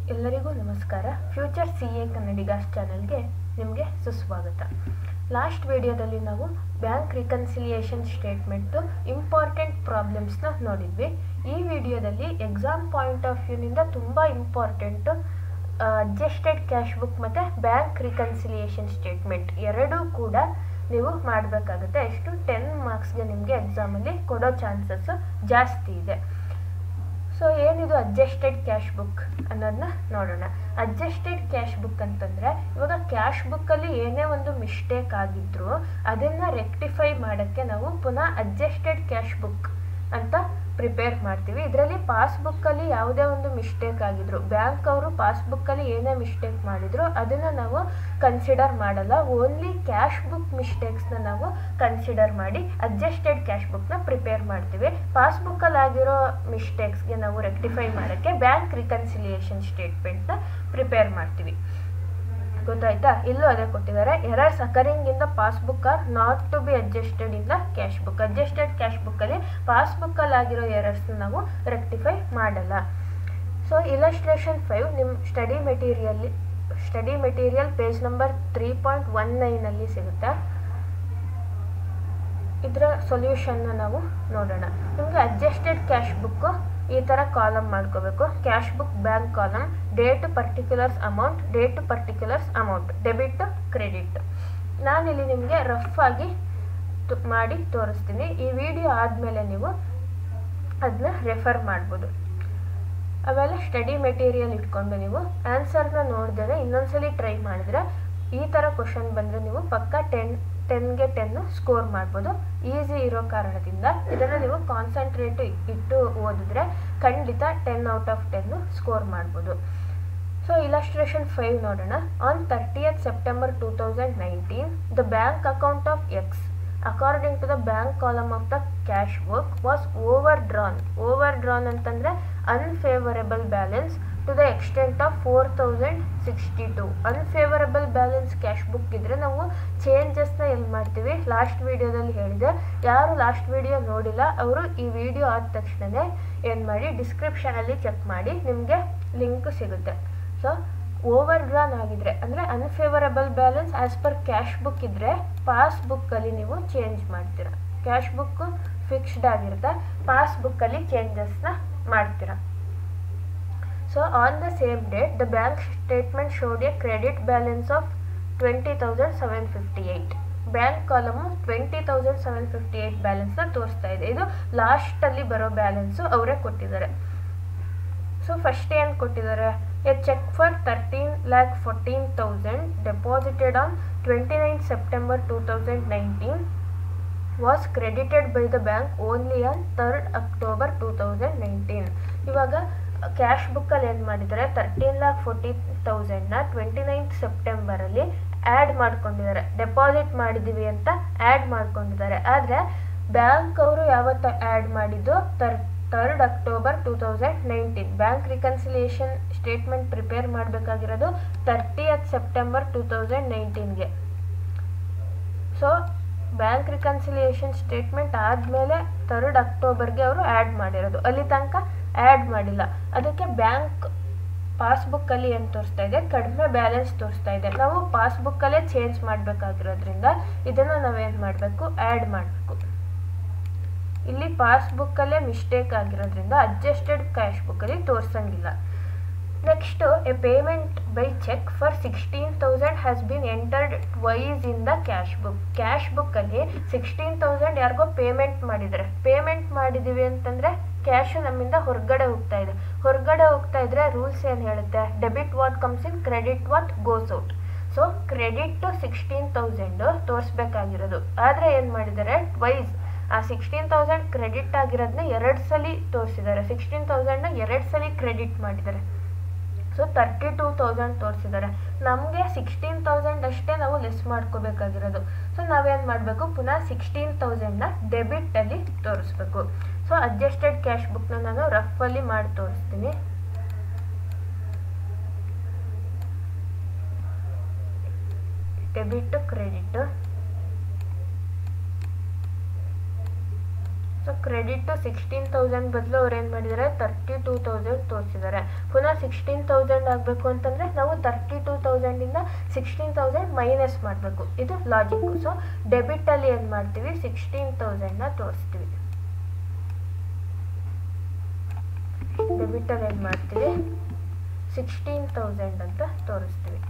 ಎಲ್ಲರಿಗೂ ನಮಸ್ಕಾರ future C A Kannadigas ಚಾನಲ್ಗೆ ನಿಮಗೆ ಸುಸ್ವಾಗತ ಲಾಸ್ಟ್ ವಿಡಿಯೋದಲ್ಲಿ ನಾವು ಬ್ಯಾಂಕ್ ರಿಕನ್ಸಿಲಿಯೇಷನ್ ಸ್ಟೇಟ್ಮೆಂಟು ಇಂಪಾರ್ಟೆಂಟ್ ಪ್ರಾಬ್ಲಮ್ಸ್ನ ನೋಡಿದ್ವಿ ಈ ವಿಡಿಯೋದಲ್ಲಿ ಎಕ್ಸಾಮ್ ಪಾಯಿಂಟ್ ಆಫ್ ವ್ಯೂನಿಂದ ತುಂಬ ಇಂಪಾರ್ಟೆಂಟು ಅಡ್ಜಸ್ಟೆಡ್ ಕ್ಯಾಶ್ ಬುಕ್ ಮತ್ತು ಬ್ಯಾಂಕ್ ರಿಕನ್ಸಿಲಿಯೇಷನ್ ಸ್ಟೇಟ್ಮೆಂಟ್ ಎರಡೂ ಕೂಡ ನೀವು ಮಾಡಬೇಕಾಗುತ್ತೆ ಎಷ್ಟು ಟೆನ್ ಮಾರ್ಕ್ಸ್ಗೆ ನಿಮಗೆ ಎಕ್ಸಾಮಲ್ಲಿ ಕೊಡೋ ಚಾನ್ಸಸ್ಸು ಜಾಸ್ತಿ ಇದೆ ಸೊ ಏನಿದು ಅಡ್ಜಸ್ಟೆಡ್ ಕ್ಯಾಶ್ ಬುಕ್ ಅನ್ನೋದನ್ನ ನೋಡೋಣ ಅಡ್ಜಸ್ಟೆಡ್ ಕ್ಯಾಶ್ ಬುಕ್ ಅಂತಂದರೆ ಇವಾಗ ಕ್ಯಾಶ್ ಬುಕ್ಕಲ್ಲಿ ಏನೇ ಒಂದು ಮಿಸ್ಟೇಕ್ ಆಗಿದ್ರು ಅದನ್ನು ರೆಕ್ಟಿಫೈ ಮಾಡೋಕ್ಕೆ ನಾವು ಪುನಃ ಅಡ್ಜಸ್ಟೆಡ್ ಕ್ಯಾಶ್ ಬುಕ್ ಅಂತ ಪ್ರಿಪೇರ್ ಮಾಡ್ತೀವಿ ಇದರಲ್ಲಿ ಪಾಸ್ಬುಕ್ಕಲ್ಲಿ ಯಾವುದೇ ಒಂದು ಮಿಸ್ಟೇಕ್ ಆಗಿದ್ರು ಬ್ಯಾಂಕ್ ಅವರು ಪಾಸ್ಬುಕ್ಕಲ್ಲಿ ಏನೇ ಮಿಸ್ಟೇಕ್ ಮಾಡಿದ್ರು ಅದನ್ನು ನಾವು ಕನ್ಸಿಡರ್ ಮಾಡಲ್ಲ ಓನ್ಲಿ ಕ್ಯಾಶ್ ಬುಕ್ ಮಿಸ್ಟೇಕ್ಸ್ನ ನಾವು ಕನ್ಸಿಡರ್ ಮಾಡಿ ಅಡ್ಜಸ್ಟೆಡ್ ಕ್ಯಾಶ್ ಬುಕ್ನ ಪ್ರಿಪೇರ್ ಮಾಡ್ತೀವಿ ಪಾಸ್ಬುಕ್ಕಲ್ಲಿ ಆಗಿರೋ ಮಿಸ್ಟೇಕ್ಸ್ಗೆ ನಾವು ರೆಕ್ಟಿಫೈ ಮಾಡೋಕ್ಕೆ ಬ್ಯಾಂಕ್ ರಿಕನ್ಸಿಲಿಯೇಷನ್ ಸ್ಟೇಟ್ಮೆಂಟ್ನ ಪ್ರಿಪೇರ್ ಮಾಡ್ತೀವಿ ಗೊತ್ತಾಯ್ತಾ ಇಲ್ಲೂ ಅದೇ ಕೊಟ್ಟಿದ್ದಾರೆ errors occurring in the passbook are not to be adjusted in the cash book adjusted cash ಬುಕ್ಕಲ್ಲಿ ಪಾಸ್ಬುಕ್ಕಲ್ಲಿ ಆಗಿರೋ ಎರರ್ಸ್ನ ನಾವು ರೆಕ್ಟಿಫೈ ಮಾಡಲ್ಲ ಸೊ ಇಲಸ್ಟ್ರೇಷನ್ ಫೈವ್ ನಿಮ್ಮ study material study material page number three point one ನೈನಲ್ಲಿ ಸಿಗುತ್ತೆ ಇದರ ಸೊಲ್ಯೂಷನ್ನ ನಾವು ನೋಡೋಣ ನಿಮಗೆ ಅಡ್ಜಸ್ಟೆಡ್ ಕ್ಯಾಶ್ ಬುಕ್ಕು ಈ ಥರ ಕಾಲಮ್ ಮಾಡ್ಕೋಬೇಕು cash book bank column date particulars amount date particulars amount debit credit ನಾನಿಲ್ಲಿ ನಿಮಗೆ ರಫ್ ಆಗಿ ಮಾಡಿ ತೋರಿಸ್ತೀನಿ ಈ ವಿಡಿಯೋ ಆದಮೇಲೆ ನೀವು ಅದನ್ನ ರೆಫರ್ ಮಾಡ್ಬೋದು ಆಮೇಲೆ ಸ್ಟಡಿ ಮೆಟೀರಿಯಲ್ ಇಟ್ಕೊಂಡು ನೀವು ಆನ್ಸರ್ನ ನೋಡಿದ್ರೆ ಇನ್ನೊಂದ್ಸಲಿ ಟ್ರೈ ಮಾಡಿದ್ರೆ ಈ ಥರ ಕ್ವಶನ್ ಬಂದರೆ ನೀವು ಪಕ್ಕ ಟೆನ್ ಟೆನ್ಗೆ ಟೆನ್ನು ಸ್ಕೋರ್ ಮಾಡ್ಬೋದು ಈಸಿ ಇರೋ ಕಾರಣದಿಂದ ಇದನ್ನು ನೀವು ಕಾನ್ಸಂಟ್ರೇಟ್ ಇಟ್ಟು ಓದಿದ್ರೆ ಖಂಡಿತ ten out of ten score ಮಾಡ್ಬೋದು ಸೊ ಇಲಸ್ಟ್ರೇಷನ್ ಫೈವ್ ನೋಡೋಣ on thirtieth September two thousand nineteen the bank account of X according to the bank column of the cash book was overdrawn overdrawn ಅಂತಂದರೆ unfavourable balance to the extent of four thousand sixty two unfavourable balance cash book ಇದ್ದರೆ ನಾವು ಚೇಂಜಸ್ನ ಎಲ್ಲಿ ಮಾಡ್ತೀವಿ last ವಿಡಿಯೋದಲ್ಲಿ ಹೇಳಿದೆ ಯಾರು last video ನೋಡಿಲ್ಲ ಅವರು ಈ ವಿಡಿಯೋ ಆದ ತಕ್ಷಣವೇ ಏನು ಮಾಡಿ ಡಿಸ್ಕ್ರಿಪ್ಷನಲ್ಲಿ ಚೆಕ್ ಮಾಡಿ ನಿಮಗೆ ಲಿಂಕ್ ಸಿಗುತ್ತೆ ಸೊ ಓವರ್ ಡ್ರಾನ್ ಆಗಿದ್ರೆ ಅಂದರೆ unfavourable balance as per cash book ಇದ್ದರೆ ಪಾಸ್ ಬುಕ್ಕಲ್ಲಿ ನೀವು ಚೇಂಜ್ ಮಾಡ್ತೀರಾ ಕ್ಯಾಶ್ ಬುಕ್ಕು ಫಿಕ್ಸ್ಡ್ ಆಗಿರುತ್ತೆ ಪಾಸ್ ಬುಕ್ಕಲ್ಲಿ ಚೇಂಜಸ್ನ ಮಾಡ್ತೀರಾ so on the same date the bank statement showed a credit balance of twenty thousand seven fifty eight bank column twenty thousand seven fifty eight ಬ್ಯಾಲೆನ್ಸ್ನ ತೋರಿಸ್ತಾ ಇದೆ ಇದು ಲಾಸ್ಟಲ್ಲಿ ಬರೋ ಬ್ಯಾಲೆನ್ಸು ಅವರೇ ಕೊಟ್ಟಿದ್ದಾರೆ ಸೊ ಫಸ್ಟ್ ಏನು ಕೊಟ್ಟಿದ್ದಾರೆ a cheque for thirteen lakh fourteen thousand deposited on twenty nine September two thousand nineteen was credited by the bank only on third October two thousand nineteen ಇವಾಗ ಕ್ಯಾಶ್ ಬುಕ್ಕಲ್ಲಿ ಏನು ಮಾಡಿದ್ದಾರೆ ತರ್ಟೀನ್ ಲ್ಯಾಕ್ ಫೋರ್ಟಿ ತೌಸಂಡ್ನ twenty ninth ಸೆಪ್ಟೆಂಬರಲ್ಲಿ add ಮಾಡ್ಕೊಂಡಿದ್ದಾರೆ deposit ಮಾಡಿದ್ದೀವಿ ಅಂತ add ಮಾಡ್ಕೊಂಡಿದ್ದಾರೆ ಆದರೆ ಬ್ಯಾಂಕ್ ಅವರು ಯಾವತ್ತು ಆ್ಯಡ್ ಮಾಡಿದ್ದು ತರ್ third October two thousand nineteen bank reconciliation statement prepare ಮಾಡಬೇಕಾಗಿರೋದು ತರ್ಟಿಯತ್ ಸೆಪ್ಟೆಂಬರ್ ಟೂ ತೌಸಂಡ್ ನೈನ್ಟೀನ್ಗೆ ಸೊ ಬ್ಯಾಂಕ್ ರಿಕನ್ಸಿಲಿಯೇಷನ್ ಸ್ಟೇಟ್ಮೆಂಟ್ ಆದಮೇಲೆ ಥರ್ಡ್ ಅಕ್ಟೋಬರ್ಗೆ ಅವರು ಆ್ಯಡ್ ಮಾಡಿರೋದು ಅಲ್ಲಿ ತನಕ ಆ್ಯಡ್ ಮಾಡಿಲ್ಲ ಅದಕ್ಕೆ ಬ್ಯಾಂಕ್ ಪಾಸ್ಬುಕ್ಕಲ್ಲಿ ಏನು ತೋರಿಸ್ತಾ ಇದೆ ಕಡಿಮೆ ಬ್ಯಾಲೆನ್ಸ್ ತೋರಿಸ್ತಾ ಇದೆ ನಾವು ಪಾಸ್ಬುಕ್ಕಲ್ಲೇ ಚೇಂಜ್ ಮಾಡಬೇಕಾಗಿರೋದ್ರಿಂದ ಇದನ್ನು ನಾವೇನು ಮಾಡಬೇಕು ಆ್ಯಡ್ ಮಾಡಬೇಕು ಇಲ್ಲಿ ಪಾಸ್ಬುಕ್ಕಲ್ಲೇ ಮಿಸ್ಟೇಕ್ ಆಗಿರೋದ್ರಿಂದ ಅಡ್ಜಸ್ಟೆಡ್ ಕ್ಯಾಶ್ ಬುಕ್ಕಲ್ಲಿ ತೋರಿಸಂಗಿಲ್ಲ next a payment by cheque for sixteen thousand has been entered twice in the cash book cash ಬುಕ್ಕಲ್ಲಿ ಸಿಕ್ಸ್ಟೀನ್ ತೌಸಂಡ್ ಯಾರಿಗೋ ಪೇಮೆಂಟ್ ಮಾಡಿದ್ದಾರೆ ಪೇಮೆಂಟ್ ಮಾಡಿದ್ದೀವಿ ಅಂತಂದರೆ ಕ್ಯಾಶು ನಮ್ಮಿಂದ ಹೊರಗಡೆ ಹೋಗ್ತಾ ಇದೆ ಹೊರಗಡೆ ಹೋಗ್ತಾ ಇದ್ರೆ ರೂಲ್ಸ್ ಏನು ಹೇಳುತ್ತೆ debit what comes in credit what goes out so credit sixteen thousand ತೋರಿಸ್ಬೇಕಾಗಿರೋದು ಆದರೆ ಏನು ಮಾಡಿದ್ದಾರೆ ಟ್ವೈಸ್ ಆ ಸಿಕ್ಸ್ಟೀನ್ ತೌಸಂಡ್ ಕ್ರೆಡಿಟ್ ಆಗಿರೋದನ್ನ ಎರಡು ಸಲ ತೋರಿಸಿದ್ದಾರೆ ಸಿಕ್ಸ್ಟೀನ್ ತೌಸಂಡ್ನ ಎರಡು ಸಲ ಕ್ರೆಡಿಟ್ ಮಾಡಿದ್ದಾರೆ ಸೊ ತರ್ಟಿ ಟೂ ತೌಸಂಡ್ ತೋರಿಸಿದ್ದಾರೆ ನಮಗೆ ಸಿಕ್ಸ್ಟೀನ್ ತೌಸಂಡ್ ಅಷ್ಟೇ ನಾವು ಲೆಸ್ ಮಾಡ್ಕೋಬೇಕಾಗಿರೋದು ಸೊ ನಾವೇನು ಮಾಡಬೇಕು ಪುನಃ ಸಿಕ್ಸ್ಟೀನ್ ತೌಸಂಡ್ನ ಡೆಬಿಟಲ್ಲಿ ತೋರಿಸ್ಬೇಕು ಸೊ ಅಡ್ಜಸ್ಟೆಡ್ ಕ್ಯಾಶ್ ಬುಕ್ನ ನಾನು ರಫಲ್ಲಿ ಮಾಡಿ ತೋರಿಸ್ತೀನಿ debit credit so credit sixteen thousand ಬದಲು ಅವ್ರು ಏನು ಮಾಡಿದ್ದಾರೆ ತರ್ಟಿ ಟೂ ತೌಸಂಡ್ ತೋರಿಸಿದ್ದಾರೆ ಹೇಳ್ತಿದ್ದಾರೆ ಪುನಃ ಸಿಕ್ಸ್ಟೀನ್ ತೌಸಂಡ್ ಆಗಬೇಕು ಅಂತಂದರೆ ನಾವು ತರ್ಟಿ ಟೂ ತೌಸಂಡಿಂದ ಸಿಕ್ಸ್ಟೀನ್ ತೌಸಂಡ್ ಮೈನಸ್ ಮಾಡಬೇಕು ಇದು ಲಾಜಿಕ್ಕು ಸೊ ಡೆಬಿಟಲ್ಲಿ ಏನು ಮಾಡ್ತೀವಿ ಸಿಕ್ಸ್ಟೀನ್ ತೌಸಂಡ್ನ ತೋರಿಸ್ತೀವಿ ಡೆಬಿಟಲ್ಲಿ ಏನು ಮಾಡ್ತೀವಿ ಸಿಕ್ಸ್ಟೀನ್ ತೌಸಂಡ್ ಅಂತ ತೋರಿಸ್ತೀವಿ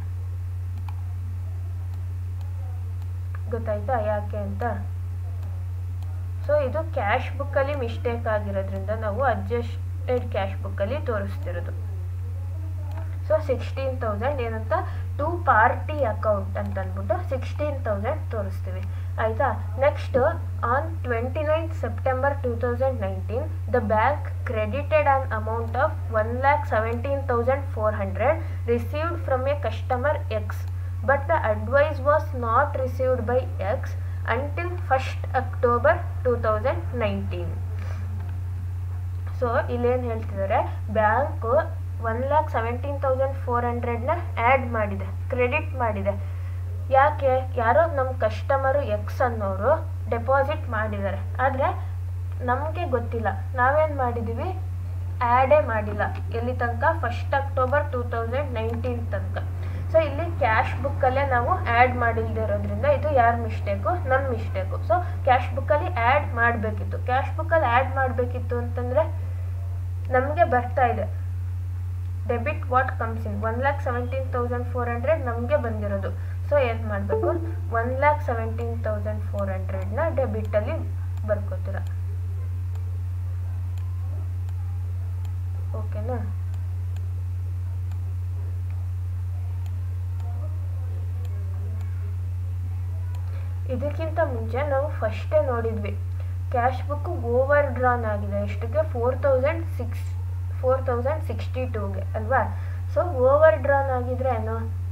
ಗೊತ್ತಾಯ್ತಾ ಯಾಕೆ ಅಂತ ಸೊ ಇದು ಕ್ಯಾಶ್ ಬುಕ್ಕಲ್ಲಿ ಮಿಸ್ಟೇಕ್ ಆಗಿರೋದ್ರಿಂದ ನಾವು ಅಡ್ಜಸ್ಟೆಡ್ ಕ್ಯಾಶ್ ಬುಕ್ಕಲ್ಲಿ ತೋರಿಸ್ತಿರೋದು ಸೊ ಸಿಕ್ಸ್ಟೀನ್ ತೌಸಂಡ್ ಏನಂತ ಟು ಪಾರ್ಟಿ ಅಕೌಂಟ್ ಅಂತ ಅಂದ್ಬಿಟ್ಟು ಸಿಕ್ಸ್ಟೀನ್ ತೌಸಂಡ್ ತೋರಿಸ್ತೀವಿ ಆಯಿತಾ next on twenty ninth September two thousand nineteen the bank credited an amount of one lakh seventeen thousand four hundred received from a customer X but the advice was not received by X until first October two thousand nineteen so ಇಲ್ಲೇನು ಹೇಳ್ತಿದ್ದಾರೆ bank one lakh seventeen thousand four ಹಂಡ್ರೆಡ್ನ add ಮಾಡಿದೆ credit ಮಾಡಿದೆ ಯಾಕೆ ಯಾರೋ ನಮ್ಮ customer X ಅನ್ನೋರು deposit ಮಾಡಿದ್ದಾರೆ ಆದರೆ ನಮಗೆ ಗೊತ್ತಿಲ್ಲ ನಾವೇನು ಮಾಡಿದ್ದೀವಿ ಆ್ಯಡೇ ಮಾಡಿಲ್ಲ ಎಲ್ಲಿ ತನಕ first October two thousand nineteen ತನಕ ಸೊ ಇಲ್ಲಿ ಕ್ಯಾಶ್ ಬುಕ್ಕಲ್ಲೇ ನಾವು ಆ್ಯಡ್ ಮಾಡಿಲ್ಲದೆ ಇರೋದ್ರಿಂದ ಇದು ಯಾರ ಮಿಸ್ಟೇಕು ನಮ್ಮ ಮಿಸ್ಟೇಕು ಸೊ ಕ್ಯಾಶ್ ಬುಕ್ಕಲ್ಲಿ ಆ್ಯಡ್ ಮಾಡಬೇಕಿತ್ತು ಕ್ಯಾಶ್ ಬುಕ್ಕಲ್ಲಿ ಆ್ಯಡ್ ಮಾಡಬೇಕಿತ್ತು ಅಂತಂದರೆ ನಮಗೆ ಬರ್ತಾ ಇದೆ debit what comes in one lakh seventeen thousand four hundred ನಮಗೆ ಬಂದಿರೋದು ಸೊ ಏನು ಮಾಡಬೇಕು one lakh seventeen thousand four ಹಂಡ್ರೆಡ್ನ ಡೆಬಿಟಲ್ಲಿ ಬರ್ಕೋತೀರ ಓಕೆನಾ ಇದಕ್ಕಿಂತ ಮುಂಚೆ ನಾವು ಫಸ್ಟೇ ನೋಡಿದ್ವಿ ಕ್ಯಾಶ್ ಬುಕ್ ಓವರ್ ಡ್ರಾನ್ ಆಗಿದೆ ಎಷ್ಟಕ್ಕೆ four thousand six four thousand sixty ಟೂಗೆ ಅಲ್ವಾ ಸೊ ಓವರ್ ಡ್ರಾನ್ ಆಗಿದ್ರೆ ಏನು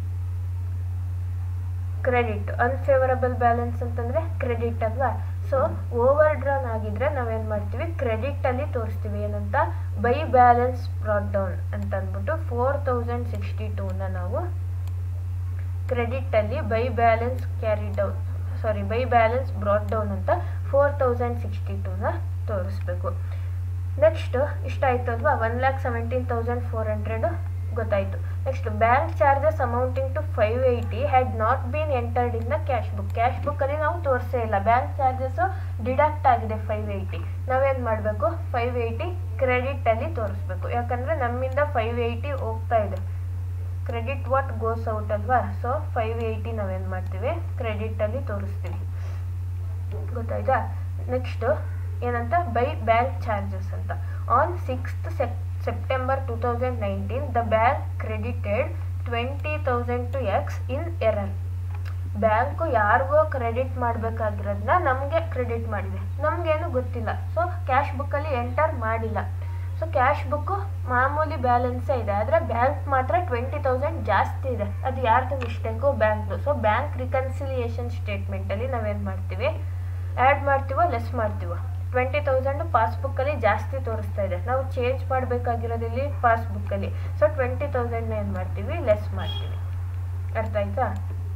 ಕ್ರೆಡಿಟ್ ಅನ್ಫೇವರಬಲ್ ಬ್ಯಾಲೆನ್ಸ್ ಅಂತಂದರೆ ಕ್ರೆಡಿಟ್ ಅಲ್ವಾ ಸೊ ಓವರ್ ಡ್ರಾನ್ ಆಗಿದ್ರೆ ನಾವೇನು ಮಾಡ್ತೀವಿ ಕ್ರೆಡಿಟಲ್ಲಿ ತೋರಿಸ್ತೀವಿ ಏನಂತ ಬೈ ಬ್ಯಾಲೆನ್ಸ್ ಬ್ರಾಡ್ ಡೌನ್ ಅಂತ ಅಂದ್ಬಿಟ್ಟು ಫೋರ್ ತೌಸಂಡ್ ಸಿಕ್ಸ್ಟಿ ಟೂನ ನಾವು ಕ್ರೆಡಿಟಲ್ಲಿ by balance carry down sorry by balance brought down ಅಂತ ಫೋರ್ ತೌಸಂಡ್ ಸಿಕ್ಸ್ಟಿ ಟೂನ ತೋರಿಸ್ಬೇಕು ನೆಕ್ಸ್ಟ್ ಇಷ್ಟಾಯಿತು ಅಲ್ವಾ one lakh seventeen thousand four hundred ಗೊತ್ತಾಯಿತು next bank charges amounting to five eighty had not been entered in the cash book cash ಬುಕ್ಕಲ್ಲಿ ನಾವು ತೋರಿಸೇ ಇಲ್ಲ ಬ್ಯಾಂಕ್ ಚಾರ್ಜಸ್ಸು ಡಿಡಕ್ಟ್ ಆಗಿದೆ ಫೈವ್ ಏಯ್ಟಿ ನಾವೇನು ಮಾಡಬೇಕು ಫೈವ್ ಏಯ್ಟಿ ಕ್ರೆಡಿಟಲ್ಲಿ ತೋರಿಸ್ಬೇಕು ಯಾಕಂದರೆ ನಮ್ಮಿಂದ ಫೈವ್ ಏಯ್ಟಿ ಹೋಗ್ತಾ ಇದೆ ಕ್ರೆಡಿಟ್ ವಾಟ್ ಗೋಸ್ ಔಟ್ ಅಲ್ವಾ ಸೊ ಫೈವ್ ಏಯ್ಟಿ ನಾವೇನು ಮಾಡ್ತೀವಿ ಕ್ರೆಡಿಟಲ್ಲಿ ತೋರಿಸ್ತೀವಿ ಗೊತ್ತಾಯ್ತಾ ನೆಕ್ಸ್ಟು ಏನಂತ ಬೈ ಬ್ಯಾಂಕ್ ಚಾರ್ಜಸ್ ಅಂತ on sixth Sep September two thousand nineteen the bank credited twenty thousand to X in error bank ಯಾರಿಗೋ ಕ್ರೆಡಿಟ್ ಮಾಡಬೇಕಾಗಿರೋದನ್ನ ನಮಗೆ ಕ್ರೆಡಿಟ್ ಮಾಡಿದೆ ನಮಗೇನು ಗೊತ್ತಿಲ್ಲ ಸೊ ಕ್ಯಾಶ್ ಬುಕ್ಕಲ್ಲಿ ಎಂಟರ್ ಮಾಡಿಲ್ಲ ಸೊ ಕ್ಯಾಶ್ ಬುಕ್ಕು ಮಾಮೂಲಿ ಬ್ಯಾಲೆನ್ಸೇ ಇದೆ ಆದರೆ ಬ್ಯಾಂಕ್ ಮಾತ್ರ ಟ್ವೆಂಟಿ ತೌಸಂಡ್ ಜಾಸ್ತಿ ಇದೆ ಅದು ಯಾರ್ದು ಮಿಸ್ಟೇಕು ಬ್ಯಾಂಕ್ದು ಸೊ ಬ್ಯಾಂಕ್ ರಿಕನ್ಸಿಲಿಯೇಷನ್ ಸ್ಟೇಟ್ಮೆಂಟಲ್ಲಿ ನಾವೇನು ಮಾಡ್ತೀವಿ ಆ್ಯಡ್ ಮಾಡ್ತೀವೋ ಲೆಸ್ ಮಾಡ್ತೀವೋ ಟ್ವೆಂಟಿ ತೌಸಂಡು ಪಾಸ್ಬುಕ್ಕಲ್ಲಿ ಜಾಸ್ತಿ ತೋರಿಸ್ತಾ ಇದೆ ನಾವು ಚೇಂಜ್ ಮಾಡಬೇಕಾಗಿರೋದಿಲ್ಲಿ ಪಾಸ್ಬುಕ್ಕಲ್ಲಿ ಸೊ ಟ್ವೆಂಟಿ ತೌಸಂಡ್ನ ಏನು ಮಾಡ್ತೀವಿ ಲೆಸ್ ಮಾಡ್ತೀವಿ ಅರ್ಥ ಆಯ್ತಾ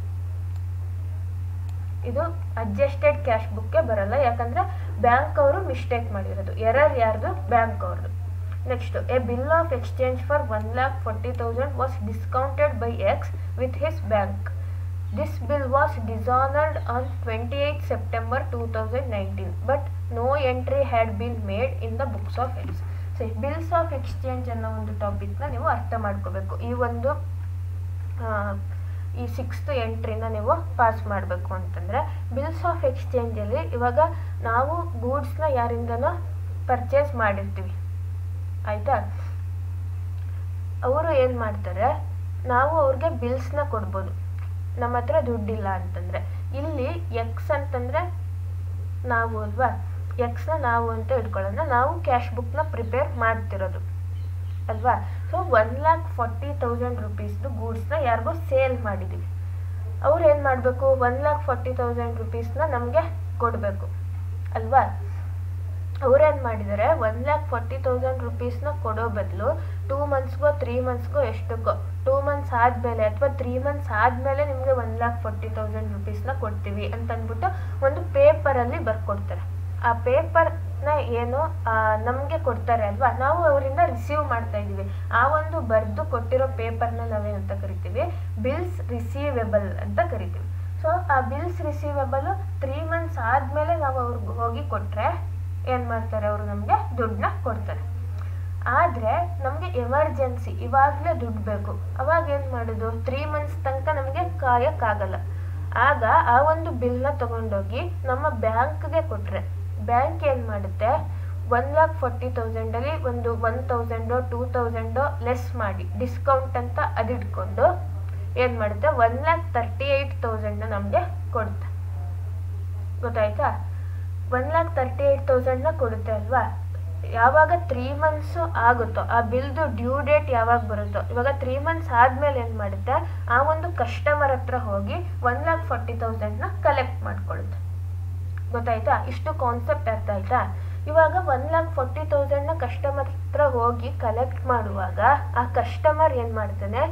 ಇದು ಅಡ್ಜಸ್ಟೆಡ್ ಕ್ಯಾಶ್ ಬುಕ್ಗೆ ಬರಲ್ಲ ಯಾಕಂದರೆ ಬ್ಯಾಂಕ್ ಅವರು ಮಿಸ್ಟೇಕ್ ಮಾಡಿರೋದು ಎರರ್ ಯಾರ್ದು ಬ್ಯಾಂಕ್ ಅವ್ರದ್ದು next a bill of exchange for one lakh forty thousand was discounted by X with his bank this bill was dishonoured on twenty eight September two thousand nineteen but no entry had been made in the books of X so bills of exchange ಅನ್ನೋ ಒಂದು ಟಾಪಿಕ್ನ ನೀವು ಅರ್ಥ ಮಾಡ್ಕೋಬೇಕು ಈ ಒಂದು ಈ sixth ಎಂಟ್ರಿನ ನೀವು pass ಮಾಡಬೇಕು ಅಂತಂದರೆ ಬಿಲ್ಸ್ ಆಫ್ ಎಕ್ಸ್ಚೇಂಜಲ್ಲಿ ಇವಾಗ ನಾವು ಗೂಡ್ಸ್ನ ಯಾರಿಂದನೋ ಪರ್ಚೇಸ್ ಮಾಡಿರ್ತೀವಿ ಆಯಿತಾ ಅವರು ಏನು ಮಾಡ್ತಾರೆ ನಾವು ಅವ್ರಿಗೆ ಬಿಲ್ಸ್ನ ಕೊಡ್ಬೋದು ನಮ್ಮ ಹತ್ರ ದುಡ್ಡಿಲ್ಲ ಅಂತಂದರೆ ಇಲ್ಲಿ ಎಕ್ಸ್ ಅಂತಂದರೆ ನಾವು ಅಲ್ವಾ ಎಕ್ಸ್ನ ನಾವು ಅಂತ ಇಟ್ಕೊಳ್ಳೋಣ ನಾವು ಕ್ಯಾಶ್ ಬುಕ್ನ ಪ್ರಿಪೇರ್ ಮಾಡ್ತಿರೋದು ಅಲ್ವಾ so one lakh forty thousand ರುಪೀಸ್ದು ಗೂಡ್ಸ್ನ ಯಾರಿಗೋ ಸೇಲ್ ಮಾಡಿದ್ದೀವಿ ಅವ್ರು ಏನು ಮಾಡಬೇಕು ಒನ್ ಲ್ಯಾಕ್ ಫಾರ್ಟಿ ತೌಸಂಡ್ ರುಪೀಸ್ನ ನಮಗೆ ಕೊಡಬೇಕು ಅಲ್ವಾ ಅವ್ರೇನು ಮಾಡಿದ್ದಾರೆ ಒನ್ ಲ್ಯಾಕ್ ಫಾರ್ಟಿ ತೌಸಂಡ್ ರುಪೀಸ್ನ ಕೊಡೋ ಬದಲು ಟೂ ಮಂತ್ಸ್ಗೋ ತ್ರೀ ಮಂತ್ಸ್ಗೋ ಎಷ್ಟಕ್ಕೋ ಟೂ ಮಂತ್ಸ್ ಆದಮೇಲೆ ಅಥವಾ ತ್ರೀ ಮಂತ್ಸ್ ಆದಮೇಲೆ ನಿಮಗೆ ಒನ್ ಲ್ಯಾಕ್ ಫಾರ್ಟಿ ತೌಸಂಡ್ ರುಪೀಸ್ನ ಕೊಡ್ತೀವಿ ಅಂತ ಅಂದ್ಬಿಟ್ಟು ಒಂದು ಪೇಪರಲ್ಲಿ ಬರ್ಕೊಡ್ತಾರೆ ಆ ಪೇಪರ್ ನ ಏನು ನಮಗೆ ಕೊಡ್ತಾರೆ ಅಲ್ವಾ ನಾವು ಅವರಿಂದ ರಿಸೀವ್ ಮಾಡ್ತಾ ಇದ್ದೀವಿ ಆ ಒಂದು ಬರೆದು ಕೊಟ್ಟಿರೋ ಪೇಪರ್ನ ನಾವೇನಂತ ಕರಿತೀವಿ ಬಿಲ್ಸ್ ರಿಸೀವೆಬಲ್ ಅಂತ ಕರಿತೀವಿ ಸೊ ಆ ಬಿಲ್ಸ್ ರಿಸೀವೆಬಲ್ ತ್ರೀ ಮಂತ್ಸ್ ಆದಮೇಲೆ ನಾವು ಅವ್ರಿಗೆ ಹೋಗಿ ಕೊಟ್ಟರೆ ಏನು ಮಾಡ್ತಾರೆ ಅವರು ನಮಗೆ ದುಡ್ಡನ್ನ ಕೊಡ್ತಾರೆ ಆದರೆ ನಮಗೆ ಎಮರ್ಜೆನ್ಸಿ ಇವಾಗಲೇ ದುಡ್ಡು ಬೇಕು ಅವಾಗ ಏನು ಮಾಡೋದು ತ್ರೀ ಮಂತ್ಸ್ ತನಕ ನಮಗೆ ಕಾಯಕ್ಕಾಗಲ್ಲ ಆಗ ಆ ಒಂದು ಬಿಲ್ನ ತಗೊಂಡೋಗಿ ನಮ್ಮ ಬ್ಯಾಂಕ್ಗೆ ಕೊಟ್ಟರೆ ಬ್ಯಾಂಕ್ ಏನು ಮಾಡುತ್ತೆ ಒನ್ ಲ್ಯಾಕ್ ಫೋರ್ಟಿ ತೌಸಂಡಲ್ಲಿ ಒಂದು ಒನ್ ತೌಸಂಡೋ ಟೂ ತೌಸಂಡೋ ಲೆಸ್ ಮಾಡಿ ಡಿಸ್ಕೌಂಟ್ ಅಂತ ಅದಿಟ್ಕೊಂಡು ಏನು ಮಾಡುತ್ತೆ ಒನ್ ಲ್ಯಾಕ್ ತರ್ಟಿ ಏಯ್ಟ್ ತೌಸಂಡ್ನ ನಮಗೆ ಕೊಡುತ್ತೆ ಗೊತ್ತಾಯ್ತಾ ಒನ್ ಲ್ಯಾಕ್ ತರ್ಟಿ ಏಯ್ಟ್ ತೌಸಂಡ್ನ ಕೊಡುತ್ತೆ ಅಲ್ವಾ ಯಾವಾಗ ತ್ರೀ ಮಂತ್ಸು ಆಗುತ್ತೋ ಆ ಬಿಲ್ದು ಡ್ಯೂ ಡೇಟ್ ಯಾವಾಗ ಬರುತ್ತೋ ಇವಾಗ ತ್ರೀ ಮಂತ್ಸ್ ಆದಮೇಲೆ ಏನು ಮಾಡುತ್ತೆ ಆ ಒಂದು ಕಸ್ಟಮರ್ ಹತ್ರ ಹೋಗಿ ಒನ್ ಲ್ಯಾಕ್ ಫಾರ್ಟಿ ತೌಸಂಡ್ನ ಕಲೆಕ್ಟ್ ಮಾಡ್ಕೊಳ್ಳುತ್ತೆ ಗೊತ್ತಾಯ್ತಾ ಇಷ್ಟು ಕಾನ್ಸೆಪ್ಟ್ ಅರ್ಥ ಆಯ್ತಾ ಇವಾಗ ಒನ್ ಲ್ಯಾಕ್ ಫೋರ್ಟಿ ತೌಸಂಡ್ನ ಕಸ್ಟಮರ್ ಹತ್ರ ಹೋಗಿ ಕಲೆಕ್ಟ್ ಮಾಡುವಾಗ ಆ ಕಸ್ಟಮರ್ ಏನು ಮಾಡ್ತಾನೆ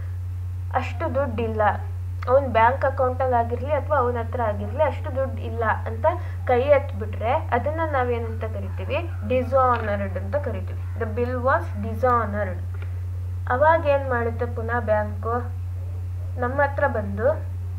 ಅಷ್ಟು ದುಡ್ಡಿಲ್ಲ ಅವ್ನ ಬ್ಯಾಂಕ್ ಅಕೌಂಟಲ್ಲಿ ಆಗಿರಲಿ ಅಥವಾ ಅವನ ಹತ್ರ ಆಗಿರಲಿ ಅಷ್ಟು ದುಡ್ಡು ಇಲ್ಲ ಅಂತ ಕೈ ಎತ್ಬಿಟ್ರೆ ಅದನ್ನು ನಾವೇನಂತ ಕರಿತೀವಿ ಡಿಸಾನರ್ಡ್ ಅಂತ ಕರಿತೀವಿ ದ ಬಿಲ್ ವಾಸ್ ಡಿಸಾನರ್ಡ್ ಅವಾಗ ಏನು ಮಾಡುತ್ತೆ ಪುನಃ ಬ್ಯಾಂಕು ನಮ್ಮ ಹತ್ರ ಬಂದು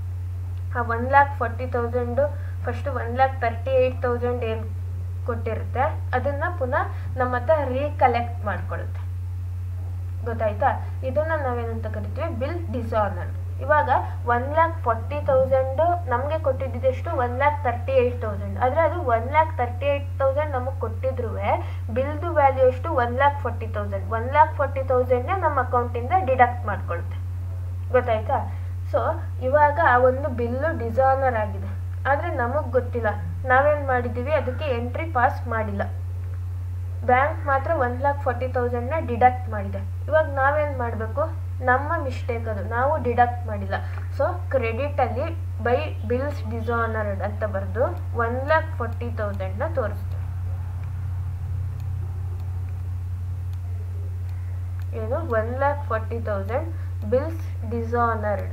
ಆ one lakh forty thousand first one lakh thirty eight thousand ಏನು ಕೊಟ್ಟಿರುತ್ತೆ ಅದನ್ನು ಪುನಃ ನಮ್ಮ ಹತ್ರ ರೀಕಲೆಕ್ಟ್ ಮಾಡ್ಕೊಳ್ಳುತ್ತೆ ಗೊತ್ತಾಯ್ತಾ ಇದನ್ನು ನಾವೇನಂತ ಕರಿತೀವಿ ಬಿಲ್ ಡಿಸಾನರ್ಡ್ ಇವಾಗ ಒನ್ ಲ್ಯಾಕ್ ಫಾರ್ಟಿ ತೌಸಂಡು ನಮಗೆ ಕೊಟ್ಟಿದ್ದೆಷ್ಟು one lakh thirty eight thousand ಆದರೆ ಅದು one lakh thirty eight thousand ನಮಗೆ ಕೊಟ್ಟಿದ್ರು ಬಿಲ್ದು ವ್ಯಾಲ್ಯೂ ಎಷ್ಟು one lakh forty thousand one lakh forty ತೌಸಂಡ್ನೇ ನಮ್ಮ ಅಕೌಂಟಿಂದ ಡಿಡಕ್ಟ್ ಮಾಡ್ಕೊಳುತ್ತೆ ಗೊತ್ತಾಯ್ತಾ ಸೊ ಇವಾಗ ಆ ಒಂದು ಬಿಲ್ಲು ಡಿಸಾನರ್ ಆಗಿದೆ ಆದರೆ ನಮಗೆ ಗೊತ್ತಿಲ್ಲ ನಾವೇನು ಮಾಡಿದ್ದೀವಿ ಅದಕ್ಕೆ ಎಂಟ್ರಿ ಪಾಸ್ ಮಾಡಿಲ್ಲ ಬ್ಯಾಂಕ್ ಮಾತ್ರ ಒನ್ ಲ್ಯಾಕ್ ಫಾರ್ಟಿ ತೌಸಂಡ್ನ ಡಿಡಕ್ಟ್ ಮಾಡಿದೆ ಇವಾಗ ನಾವೇನು ಮಾಡಬೇಕು ನಮ್ಮ ಮಿಸ್ಟೇಕ್ ಅದು ನಾವು ಡಿಡಕ್ಟ್ ಮಾಡಿಲ್ಲ ಸೊ ಕ್ರೆಡಿಟಲ್ಲಿ ಬೈ ಬಿಲ್ಸ್ ಡಿಸಾನರ್ಡ್ ಅಂತ ಬರೆದು ಒನ್ ಲ್ಯಾಕ್ ಫಾರ್ಟಿ ತೌಸಂಡ್ನ ತೋರಿಸ್ತೀವಿ ಏನು one lakh forty thousand bills dishonoured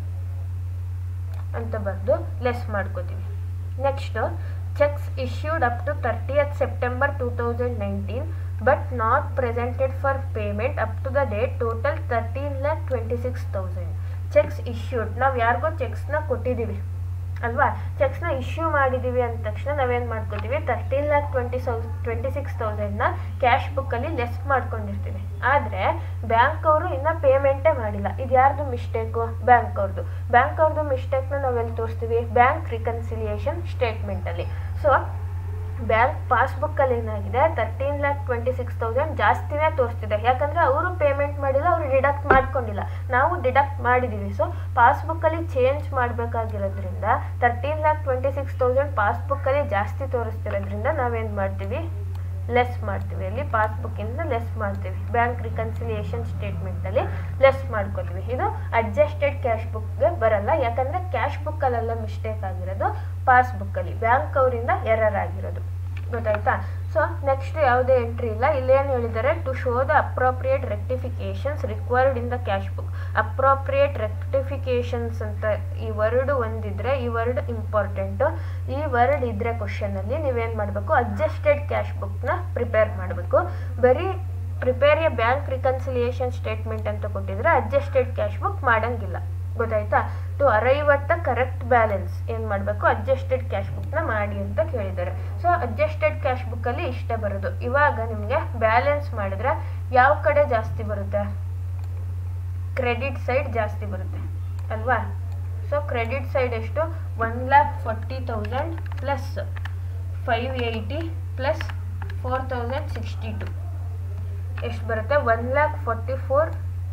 ಅಂತ ಬರೆದು ಲೆಸ್ ಮಾಡ್ಕೋತೀವಿ next cheques issued up to thirtieth September two thousand nineteen but not presented for payment up to the date total thirteen lakh twenty six thousand cheques issued ನಾವು ಯಾರಿಗೋ ಚೆಕ್ಸ್ನ ಕೊಟ್ಟಿದ್ದೀವಿ ಅಲ್ವಾ ಚೆಕ್ಸ್ನ issue ಮಾಡಿದ್ದೀವಿ ಅಂದ ತಕ್ಷಣ ನಾವೇನು ಮಾಡ್ಕೋತೀವಿ ತರ್ಟೀನ್ ಲ್ಯಾಕ್ ಟ್ವೆಂಟಿ ಸೌ ಟ್ವೆಂಟಿ ಸಿಕ್ಸ್ ತೌಸಂಡ್ನ ಕ್ಯಾಶ್ ಬುಕ್ಕಲ್ಲಿ ಲೆಸ್ ಮಾಡ್ಕೊಂಡಿರ್ತೀವಿ ಆದರೆ ಬ್ಯಾಂಕ್ ಅವರು ಇನ್ನೂ ಪೇಮೆಂಟೇ ಮಾಡಿಲ್ಲ ಇದು ಯಾರ್ದು ಮಿಸ್ಟೇಕು ಬ್ಯಾಂಕ್ ಅವ್ರದ್ದು ಬ್ಯಾಂಕ್ ಅವ್ರದ್ದು ಮಿಸ್ಟೇಕ್ನ ನಾವೆಲ್ಲಿ ತೋರಿಸ್ತೀವಿ ಬ್ಯಾಂಕ್ ರಿಕನ್ಸಿಲಿಯೇಷನ್ ಸ್ಟೇಟ್ಮೆಂಟಲ್ಲಿ ಸೊ ಬ್ಯಾಂಕ್ ಪಾಸ್ಬುಕ್ಕಲ್ಲಿ ಏನಾಗಿದೆ thirteen lakh twenty six thousand ಜಾಸ್ತಿನೇ ತೋರಿಸ್ತಿದೆ ಯಾಕಂದರೆ ಅವರು ಪೇಮೆಂಟ್ ಮಾಡಿಲ್ಲ ಅವರು ಡಿಡಕ್ಟ್ ಮಾಡ್ಕೊಂಡಿಲ್ಲ ನಾವು ಡಿಡಕ್ಟ್ ಮಾಡಿದ್ದೀವಿ ಸೊ ಪಾಸ್ಬುಕ್ಕಲ್ಲಿ ಚೇಂಜ್ ಮಾಡಬೇಕಾಗಿರೋದ್ರಿಂದ thirteen lakh twenty six thousand ಪಾಸ್ಬುಕ್ಕಲ್ಲಿ ಜಾಸ್ತಿ ತೋರಿಸ್ತಿರೋದ್ರಿಂದ ನಾವೇನು ಮಾಡ್ತೀವಿ ಲೆಸ್ ಮಾಡ್ತೀವಿ ಅಲ್ಲಿ ಪಾಸ್ಬುಕ್ಕಿಂದ ಲೆಸ್ ಮಾಡ್ತೀವಿ ಬ್ಯಾಂಕ್ ರಿಕನ್ಸಿಲಿಯೇಷನ್ ಸ್ಟೇಟ್ಮೆಂಟಲ್ಲಿ ಲೆಸ್ ಮಾಡ್ಕೋತೀವಿ ಇದು ಅಡ್ಜಸ್ಟೆಡ್ ಕ್ಯಾಶ್ ಬುಕ್ಗೆ ಬರಲ್ಲ ಯಾಕಂದರೆ ಕ್ಯಾಶ್ ಬುಕ್ಕಲ್ಲೆಲ್ಲ ಮಿಸ್ಟೇಕ್ ಆಗಿರೋದು ಪಾಸ್ಬುಕ್ಕಲ್ಲಿ ಬ್ಯಾಂಕ್ ಅವರಿಂದ ಎರರ್ ಆಗಿರೋದು ಗೊತ್ತಾಯ್ತಾ ಸೊ ನೆಕ್ಸ್ಟ್ ಯಾವುದೇ ಎಂಟ್ರಿ ಇಲ್ಲ ಇಲ್ಲೇನು ಹೇಳಿದ್ದಾರೆ to show the appropriate rectifications required in the cash book appropriate rectifications ಅಂತ ಈ ವರ್ಡ್ ಒಂದಿದ್ರೆ ಈ ವರ್ಡ್ ಇಂಪಾರ್ಟೆಂಟು ಈ ವರ್ಡ್ ಇದ್ರೆ ಕ್ವಶನಲ್ಲಿ ನೀವೇನು ಮಾಡಬೇಕು ಅಡ್ಜಸ್ಟೆಡ್ ಕ್ಯಾಶ್ ಬುಕ್ನ ಪ್ರಿಪೇರ್ ಮಾಡಬೇಕು ಬರೀ prepare a bank reconciliation statement ಅಂತ ಕೊಟ್ಟಿದ್ರೆ ಅಡ್ಜಸ್ಟೆಡ್ ಕ್ಯಾಶ್ ಬುಕ್ ಮಾಡೋಂಗಿಲ್ಲ ಗೊತ್ತಾಯ್ತಾ to arrive at the correct balance ಏನು ಮಾಡಬೇಕು ಅಡ್ಜಸ್ಟೆಡ್ ಕ್ಯಾಶ್ ಬುಕ್ನ ಮಾಡಿ ಅಂತ ಕೇಳಿದ್ದಾರೆ ಸೊ ಅಡ್ಜಸ್ಟೆಡ್ ಕ್ಯಾಶ್ ಬುಕ್ಕಲ್ಲಿ ಇಷ್ಟ ಬರೋದು ಇವಾಗ ನಿಮಗೆ ಬ್ಯಾಲೆನ್ಸ್ ಮಾಡಿದ್ರೆ ಯಾವ ಕಡೆ ಜಾಸ್ತಿ ಬರುತ್ತೆ ಕ್ರೆಡಿಟ್ ಸೈಡ್ ಜಾಸ್ತಿ ಬರುತ್ತೆ ಅಲ್ವಾ ಸೊ ಕ್ರೆಡಿಟ್ ಸೈಡ್ ಎಷ್ಟು one lakh forty thousand plus five eighty plus four thousand sixty two ಎಷ್ಟು ಬರುತ್ತೆ one lakh forty four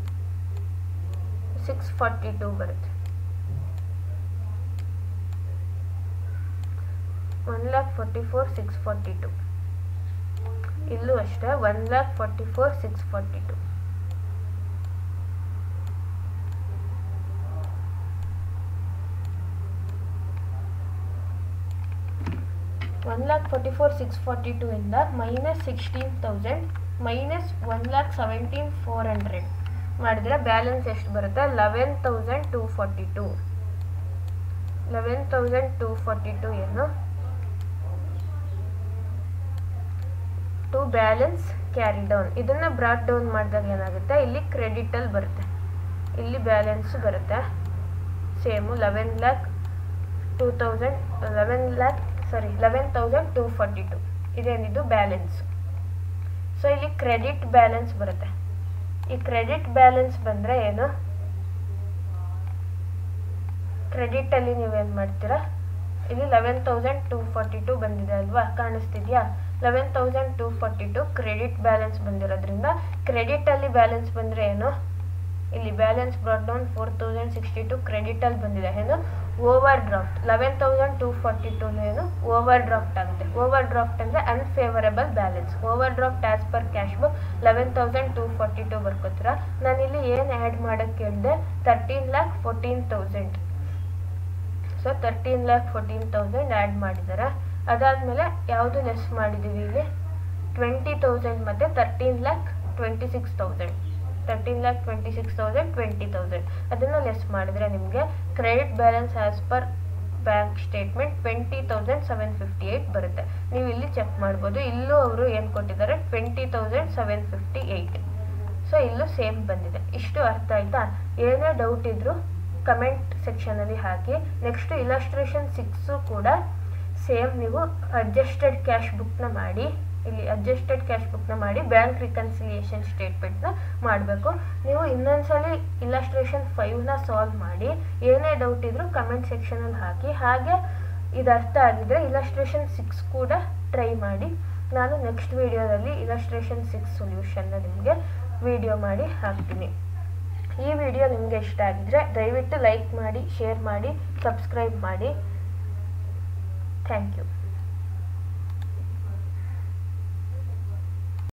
six forty two ಬರುತ್ತೆ one lakh forty four six forty two ಇಲ್ಲೂ ಅಷ್ಟೇ one lakh forty four six forty two one lakh forty four six forty two ಇಂದ minus sixteen thousand minus one lakh seventeen four hundred ಮಾಡಿದ್ರೆ balance ಎಷ್ಟು ಬರುತ್ತೆ eleven thousand two forty two eleven thousand two forty two ಏನು to balance carry down ಇದನ್ನು brought down ಮಾಡಿದಾಗ ಏನಾಗುತ್ತೆ ಇಲ್ಲಿ ಕ್ರೆಡಿಟಲ್ಲಿ ಬರುತ್ತೆ ಇಲ್ಲಿ ಬ್ಯಾಲೆನ್ಸ್ ಬರುತ್ತೆ same eleven lakh two thousand eleven lakh sorry eleven thousand two forty two ಇದೇನಿದು ಬ್ಯಾಲೆನ್ಸ್ ಸೊ ಇಲ್ಲಿ ಕ್ರೆಡಿಟ್ ಬ್ಯಾಲೆನ್ಸ್ ಬರುತ್ತೆ ಈ ಕ್ರೆಡಿಟ್ ಬ್ಯಾಲೆನ್ಸ್ ಬಂದರೆ ಏನು ಕ್ರೆಡಿಟಲ್ಲಿ ನೀವೇನು ಮಾಡ್ತೀರಾ ಇಲ್ಲಿ eleven thousand two forty two ಬಂದಿದೆ ಅಲ್ವಾ ಕಾಣಿಸ್ತಿದ್ಯಾ eleven thousand two forty two credit balance ಬಂದಿರೋದ್ರಿಂದ ಕ್ರೆಡಿಟಲ್ಲಿ ಬ್ಯಾಲೆನ್ಸ್ ಬಂದರೆ ಏನು ಇಲ್ಲಿ balance brought down four thousand sixty two ಕ್ರೆಡಿಟಲ್ಲಿ ಬಂದಿದೆ ಏನು overdraft eleven thousand two forty ಟೂನು ಏನು ಓವರ್ ಡ್ರಾಫ್ಟ್ ಆಗುತ್ತೆ ಓವರ್ ಡ್ರಾಫ್ಟ್ ಅಂದರೆ unfavourable balance overdraft as per cash book eleven thousand two forty two ಬರ್ಕೋತೀರಾ ನಾನಿಲ್ಲಿ ಏನು ಆ್ಯಡ್ ಮಾಡೋಕ್ಕೆ ಕೇಳಿದೆ thirteen lakh fourteen thousand so thirteen lakh fourteen thousand add ಮಾಡಿದ್ದಾರೆ ಅದಾದಮೇಲೆ ಯಾವುದು ಲೆಸ್ ಮಾಡಿದ್ದೀವಿ ಇಲ್ಲಿ ಟ್ವೆಂಟಿ ತೌಸಂಡ್ ಮತ್ತು thirteen lakh twenty six thousand thirteen lakh twenty six thousand twenty thousand ಅದನ್ನು ಲೆಸ್ ಮಾಡಿದರೆ ನಿಮಗೆ credit balance as per bank statement twenty thousand seven fifty eight ಬರುತ್ತೆ ನೀವು ಇಲ್ಲಿ ಚೆಕ್ ಮಾಡ್ಬೋದು ಇಲ್ಲೂ ಅವರು ಏನು ಕೊಟ್ಟಿದ್ದಾರೆ twenty thousand seven fifty eight so ಇಲ್ಲೂ ಸೇಮ್ ಬಂದಿದೆ ಇಷ್ಟು ಅರ್ಥ ಆಯ್ತಾ ಏನೇ ಡೌಟ್ ಇದ್ದರೂ ಕಮೆಂಟ್ ಸೆಕ್ಷನಲ್ಲಿ ಹಾಕಿ ನೆಕ್ಸ್ಟ್ ಇಲಸ್ಟ್ರೇಷನ್ ಸಿಕ್ಸು ಕೂಡ ಸೇಮ್ ನೀವು ಅಡ್ಜಸ್ಟೆಡ್ ಕ್ಯಾಶ್ ಬುಕ್ನ ಮಾಡಿ ಇಲ್ಲಿ ಅಡ್ಜಸ್ಟೆಡ್ ಕ್ಯಾಶ್ ಬುಕ್ನ ಮಾಡಿ ಬ್ಯಾಂಕ್ ರಿಕನ್ಸಿಲಿಯೇಷನ್ ಸ್ಟೇಟ್ಮೆಂಟ್ನ ಮಾಡಬೇಕು ನೀವು ಇನ್ನೊಂದ್ಸಲಿ ಇಲಸ್ಟ್ರೇಷನ್ ಫೈವ್ನ ಸಾಲ್ವ್ ಮಾಡಿ ಏನೇ ಡೌಟ್ ಇದ್ದರೂ ಕಮೆಂಟ್ ಸೆಕ್ಷನಲ್ಲಿ ಹಾಕಿ ಹಾಗೆ ಇದು ಅರ್ಥ ಆಗಿದ್ರೆ ಇಲಸ್ಟ್ರೇಷನ್ ಸಿಕ್ಸ್ ಕೂಡ ಟ್ರೈ ಮಾಡಿ ನಾನು ನೆಕ್ಸ್ಟ್ ವಿಡಿಯೋದಲ್ಲಿ ಇಲಸ್ಟ್ರೇಷನ್ ಸಿಕ್ಸ್ ಸೊಲ್ಯೂಷನ್ನ ನಿಮಗೆ ವಿಡಿಯೋ ಮಾಡಿ ಹಾಕ್ತೀನಿ ಈ ವಿಡಿಯೋ ನಿಮಗೆ ಇಷ್ಟ ಆಗಿದ್ರೆ ದಯವಿಟ್ಟು ಲೈಕ್ ಮಾಡಿ ಶೇರ್ ಮಾಡಿ ಸಬ್ಸ್ಕ್ರೈಬ್ ಮಾಡಿ ಥ್ಯಾಂಕ್ ಯು